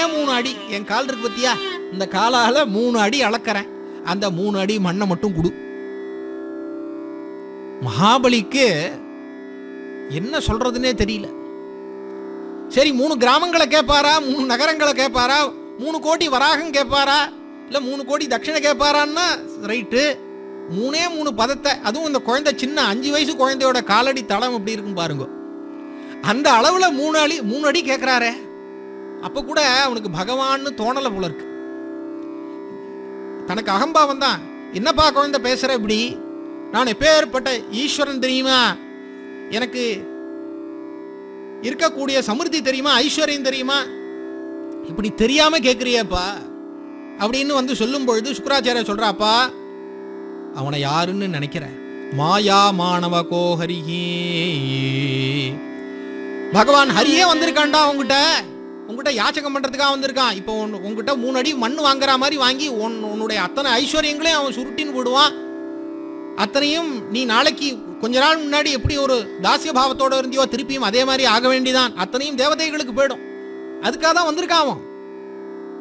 மூணு அடி என் கால் இருக்கு பத்தியா இந்த காலால மூணு அடி அளக்கறேன் அந்த மூணு அடி மண்ணை மட்டும் கொடு மகாபலிக்கு என்ன சொல்றதுன்னே தெரியல சரி மூணு கிராமங்களை கேட்பாரா மூணு நகரங்களை கேட்பாரா மூணு கோடி வராகம் கேட்பாரா இல்ல மூணு கோடி தட்சிணை கேட்பாரான்னா ரைட்டு மூணே மூணு பதத்தை அதுவும் இந்த குழந்தை சின்ன அஞ்சு வயசு குழந்தையோட காலடி தளம் எப்படி இருக்கும் பாருங்க அந்த அளவுல மூணு அடி மூணு அடி கேட்கிறாரே அப்ப கூட அவனுக்கு பகவான்னு தோணல போல இருக்கு தனக்கு அகம்பாவம் தான் என்னப்பா குழந்தை பேசுற இப்படி நான் எப்பேற்பட்ட ஈஸ்வரன் தெரியுமா எனக்கு இருக்கக்கூடிய சமிருத்தி தெரியுமா ஐஸ்வர்யம் தெரியுமா இப்படி தெரியாம கேட்குறியப்பா அப்படின்னு வந்து சொல்லும் பொழுது சுக்கராச்சாரிய சொல்றாப்பா அவனை யாருன்னு நினைக்கிற மாயா மாணவ கோஹரிஹி பகவான் ஹரியே வந்திருக்கான்டா உங்ககிட்ட உங்ககிட்ட யாச்சகம் பண்றதுக்காக வந்திருக்கான் இப்போ உன் உங்ககிட்ட மூணு அடி மண் வாங்குற மாதிரி வாங்கி உன் உன்னுடைய அத்தனை ஐஸ்வர்யங்களையும் அவன் சுருட்டின்னு போடுவான் அத்தனையும் நீ நாளைக்கு கொஞ்ச நாள் முன்னாடி எப்படி ஒரு தாசிய பாவத்தோட இருந்தியோ திருப்பியும் அதே மாதிரி ஆக வேண்டிதான் அத்தனையும் தேவதைகளுக்கு போயிடும் அதுக்காக தான் வந்திருக்கான் அவன்